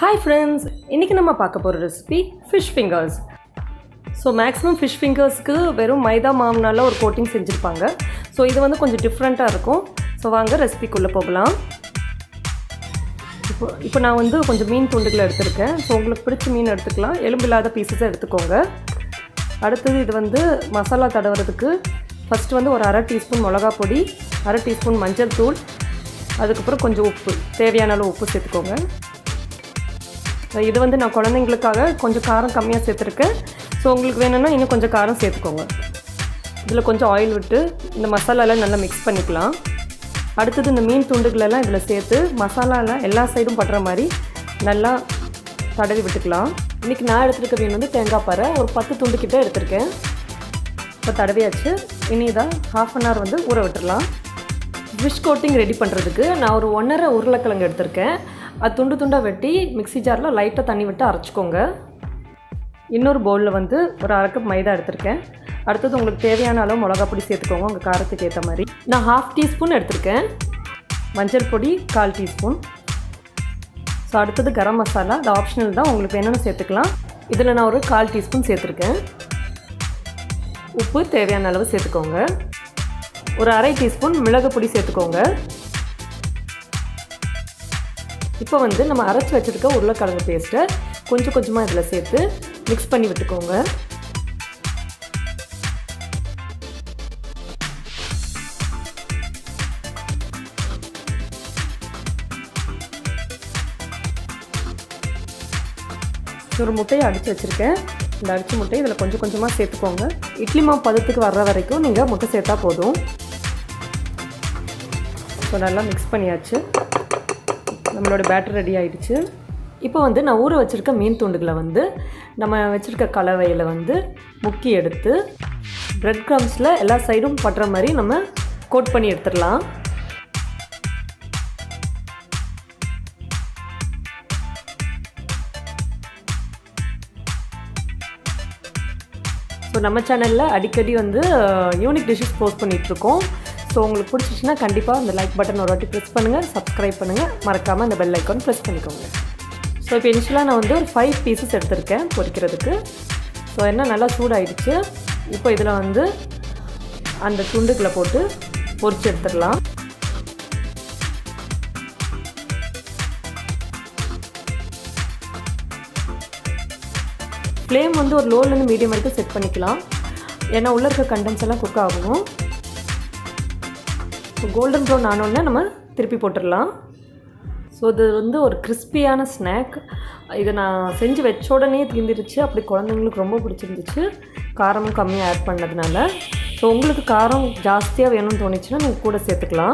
hi friends இன்றைக்கி நம்ம பார்க்க போகிற recipe fish fingers so maximum fish ஃபிங்கர்ஸ்க்கு வெறும் மைதா மாவுனால ஒரு கோட்டிங் செஞ்சுருப்பாங்க ஸோ இது வந்து கொஞ்சம் டிஃப்ரெண்ட்டாக இருக்கும் ஸோ வாங்க ரெசிபிக்குள்ளே போகலாம் இப்போ இப்போ நான் வந்து கொஞ்சம் மீன் துண்டுகளை எடுத்திருக்கேன் ஸோ உங்களுக்கு பிடிச்ச மீன் எடுத்துக்கலாம் எலும்பில்லாத பீசஸை எடுத்துக்கோங்க அடுத்தது இது வந்து மசாலா தடவுறதுக்கு ஃபஸ்ட்டு வந்து ஒரு அரை டீஸ்பூன் மிளகா பொடி அரை டீஸ்பூன் மஞ்சள் தூள் அதுக்கப்புறம் கொஞ்சம் உப்பு தேவையான அளவு உப்பு சேர்த்துக்கோங்க இது வந்து நான் குழந்தைங்களுக்காக கொஞ்சம் காரம் கம்மியாக சேர்த்துருக்கேன் ஸோ உங்களுக்கு வேணும்னா இன்னும் கொஞ்சம் காரம் சேர்த்துக்கோங்க இதில் கொஞ்சம் ஆயில் விட்டு இந்த மசாலாலாம் நல்லா மிக்ஸ் பண்ணிக்கலாம் அடுத்தது இந்த மீன் துண்டுகளெல்லாம் இதில் சேர்த்து மசாலாலாம் எல்லா சைடும் படுற மாதிரி நல்லா தடவி விட்டுக்கலாம் இன்றைக்கி நான் எடுத்துருக்க மீன் வந்து தேங்காய் பாறை ஒரு பத்து துண்டு கிட்ட எடுத்திருக்கேன் இப்போ தடவியாச்சு இனி தான் ஹாஃப் அன் ஹவர் வந்து ஊற விட்டுடலாம் ஃபிஷ் கோட்டிங் ரெடி பண்ணுறதுக்கு நான் ஒரு ஒன்றரை உருளைக்கிழங்கு எடுத்திருக்கேன் அது துண்டு துண்டாக வெட்டி மிக்சி ஜாரில் லைட்டாக தண்ணி விட்டு அரைச்சிக்கோங்க இன்னொரு பவுலில் வந்து ஒரு அரை கப் மைதா எடுத்திருக்கேன் அடுத்தது உங்களுக்கு தேவையான அளவு மிளகா பொடி சேர்த்துக்கோங்க உங்கள் காரத்துக்கு ஏற்ற மாதிரி நான் ஹாஃப் டீஸ்பூன் எடுத்திருக்கேன் மஞ்சள் பொடி கால் டீஸ்பூன் ஸோ அடுத்தது கரம் மசாலா அது ஆப்ஷனல் தான் உங்களுக்கு வேணும்னு சேர்த்துக்கலாம் இதில் நான் ஒரு கால் டீஸ்பூன் சேர்த்துருக்கேன் உப்பு தேவையான அளவு சேர்த்துக்கோங்க ஒரு அரை டீஸ்பூன் மிளகு பொடி சேர்த்துக்கோங்க இப்போ வந்து நம்ம அரைச்சி வச்சுருக்க உருளைக்கிழங்கு பேஸ்ட்டை கொஞ்சம் கொஞ்சமாக இதில் சேர்த்து மிக்ஸ் பண்ணி விட்டுக்கோங்க ஒரு முட்டையை அடித்து வச்சுருக்கேன் இந்த அடித்த முட்டையை இதில் கொஞ்சம் கொஞ்சமாக சேர்த்துக்கோங்க இட்லி மாவு பதத்துக்கு வர்ற வரைக்கும் நீங்கள் முட்டை சேர்த்தா போதும் ஸோ நல்லா மிக்ஸ் பண்ணியாச்சு நம்மளோட பேட்டர் ரெடி ஆகிடுச்சு இப்போ வந்து நான் ஊற வச்சுருக்க மீன் துண்டுகளை வந்து நம்ம வச்சுருக்க கலவையில் வந்து முக்கி எடுத்து ப்ரெட் க்ரம்ஸில் எல்லா சைடும் பட்டுற மாதிரி நம்ம கோட் பண்ணி எடுத்துடலாம் ஸோ நம்ம சேனலில் அடிக்கடி வந்து யூனிக் டிஷ்ஷஸ் போஸ்ட் பண்ணிகிட்ருக்கோம் ஸோ உங்களுக்கு பிடிச்சிச்சின்னா கண்டிப்பாக அந்த லைக் பட்டன் ஒரு வாட்டி ப்ரெஸ் பண்ணுங்கள் சப்ஸ்கிரைப் பண்ணுங்கள் மறக்காமல் அந்த பெல் ஐக்கான் ப்ரெஸ் பண்ணிக்கோங்க ஸோ இப்போ இனிஷியலாக நான் வந்து ஒரு ஃபைவ் பீசஸ் எடுத்திருக்கேன் பொரிக்கிறதுக்கு ஸோ என்ன நல்லா சூடாயிடுச்சு இப்போ இதில் வந்து அந்த துண்டுகளை போட்டு பொரிச்சு எடுத்துடலாம் ஃப்ளேம் வந்து ஒரு லோலேருந்து மீடியம் வரைக்கும் செட் பண்ணிக்கலாம் ஏன்னா உள்ளே இருக்க கண்டென்ஸ் எல்லாம் குக் ஆகணும் இப்போ கோல்டன் ப்ரௌன் ஆனோடனே நம்ம திருப்பி போட்டுடலாம் ஸோ இது வந்து ஒரு கிறிஸ்பியான ஸ்நாக் இதை நான் செஞ்சு வச்ச உடனே தீர்ந்துருச்சு அப்படி குழந்தைங்களுக்கு ரொம்ப பிடிச்சிருந்துச்சு காரமும் கம்மியாக ஆட் பண்ணதுனால ஸோ உங்களுக்கு காரம் ஜாஸ்தியாக வேணும்னு தோணுச்சுன்னா நீங்கள் கூட சேர்த்துக்கலாம்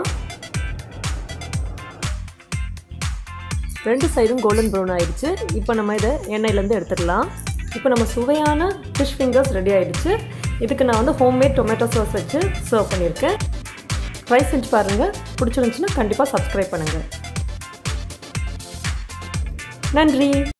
ரெண்டு சைடும் கோல்டன் ப்ரௌன் ஆயிடுச்சு இப்போ நம்ம இதை எண்ணெயிலேருந்து எடுத்துடலாம் இப்போ நம்ம சுவையான ஃபிஷ் ஃபிங்கர்ஸ் ரெடி ஆகிடுச்சு இதுக்கு நான் வந்து ஹோம்மேட் டொமேட்டோ சாஸ் வச்சு சர்வ் பண்ணியிருக்கேன் ட்ரை செஞ்சு பாருங்கள் பிடிச்சிருந்துச்சுன்னா கண்டிப்பாக சப்ஸ்கிரைப் பண்ணுங்கள் நன்றி